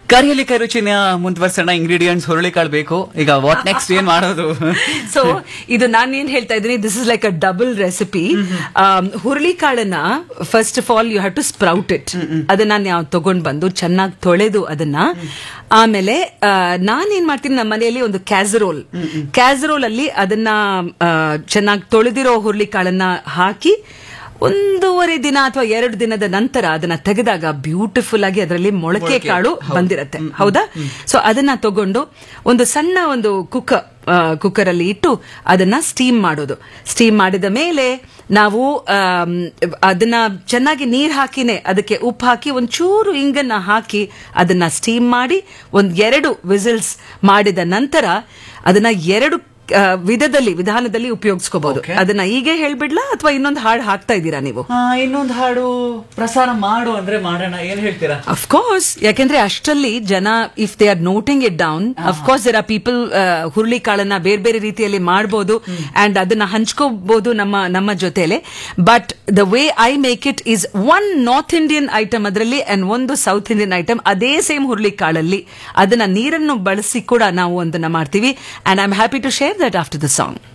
ಕರಿಯಲ್ಲಿ ಕರುಚಿನ ಮುಂದುವರ್ಸೋಣ ingredients ಹುರುಳಿಕಾಳು ಬೇಕು ಈಗ ವಾಟ್ ನೆಕ್ಸ್ಟ್ ಏನ್ ಮಾಡೋದು ಸೊ ಇದು ನಾನು ಏನ್ ಹೇಳ್ತಾ ಇದ್ದೀನಿ this is like a double recipe ಹುರುಳಿಕಾಳನ್ನ first of all you have to sprout it ಅದನ್ನ ನಾವು ತಗೊಂಡ್ ಬಂದು ಚೆನ್ನಾಗಿ ತೊಳೆದು ಅದನ್ನ ಆಮೇಲೆ ಆ, ನಾನೇನ್ ಮಾಡ್ತೀನಿ ನಮ್ಮ ಮನೆಯಲ್ಲಿ ಒಂದು ಕ್ಯಾಸರೋಲ್ ಕ್ಯಾಸರೋಲ್ ಅಲ್ಲಿ ಅದನ್ನ ಚೆನ್ನಾಗಿ ತೊಳೆದಿರೋ ಹುರುಳಿಕಾಳನ್ನ ಹಾಕಿ ಒಂದೂವರೆ ದಿನ ಅಥವಾ ಎರಡು ದಿನದ ನಂತರ ಅದನ್ನ ತೆಗೆದಾಗ ಬ್ಯೂಟಿಫುಲ್ ಆಗಿ ಅದರಲ್ಲಿ ಮೊಳಕೆ ಕಾಳು ಬಂದಿರತ್ತೆ ಹೌದಾ ಸೊ ಅದನ್ನ ತಗೊಂಡು ಒಂದು ಸಣ್ಣ ಒಂದು ಕುಕ್ಕ ಕುಕ್ಕರ್ ಅಲ್ಲಿ ಇಟ್ಟು ಅದನ್ನ ಸ್ಟೀಮ್ ಮಾಡೋದು ಸ್ಟೀಮ್ ಮಾಡಿದ ಮೇಲೆ ನಾವು ಆಮ್, ಅದನ್ನ ಚೆನ್ನಾಗಿ ನೀರ್ ಹಾಕಿನೇ ಅದಕ್ಕೆ ಉಪ್ಪು ಹಾಕಿ ಒಂಚೂರು ಇಂಗನ್ನ ಹಾಕಿ ಅದನ್ನ ಸ್ಟೀಮ್ ಮಾಡಿ ಒಂದ್ ಎರಡು ವಿಸಿಲ್ಸ್ ಮಾಡಿದ ನಂತರ ಅದನ್ನ ಎರಡು ಆ, ವಿಧದಲ್ಲಿ ವಿಧಾನದಲ್ಲಿ ಉಪಯೋಗಿಸ್ಕೋಬಹುದು Okay. ಅದನ್ನ ಹೀಗೆ ಹೇಳ್ಬಿಡ್ಲಾ ಅಥವಾ ಇನ್ನೊಂದು ಹಾಡು ಹಾಕ್ತಾ ಇದ್ದೀರಾ ನೀವು ಇನ್ನೊಂದು ಹಾಡು ಪ್ರಸಾರ ಮಾಡು ಅಂದ್ರೆ ಮಾಡೋಣ ಏನ್ ಹೇಳ್ತೀರಾ ಅಫ್ಕೋರ್ಸ್ ಯಾಕೆಂದ್ರೆ ಅಷ್ಟರಲ್ಲಿ ಜನ if they are noting it down of course there are people ಹುರುಳಿ ಕಾಳನ್ನ ಬೇರೆ ಬೇರೆ ರೀತಿಯಲ್ಲಿ ಮಾಡಬಹುದು ಅಂಡ್ ಅದನ್ನ ಹಂಚ್ಕೋಬಹುದು ನಮ್ಮ ನಮ್ಮ ಜೊತೆಲೆ but the way I make it is one North Indian item ಅದರಲ್ಲಿ ಅಂಡ್ ಒಂದು ಸೌತ್ ಇಂಡಿಯನ್ ಐಟಮ್ ಅದೇ ಸೇಮ್ ಹುರುಳಿ ಕಾಳಲ್ಲಿ ಅದನ್ನ ನೀರನ್ನು ಬಳಸಿ ಕೂಡ ನಾವು ಒಂದನ್ನ ಮಾಡ್ತೀವಿ and I am happy to share that after the song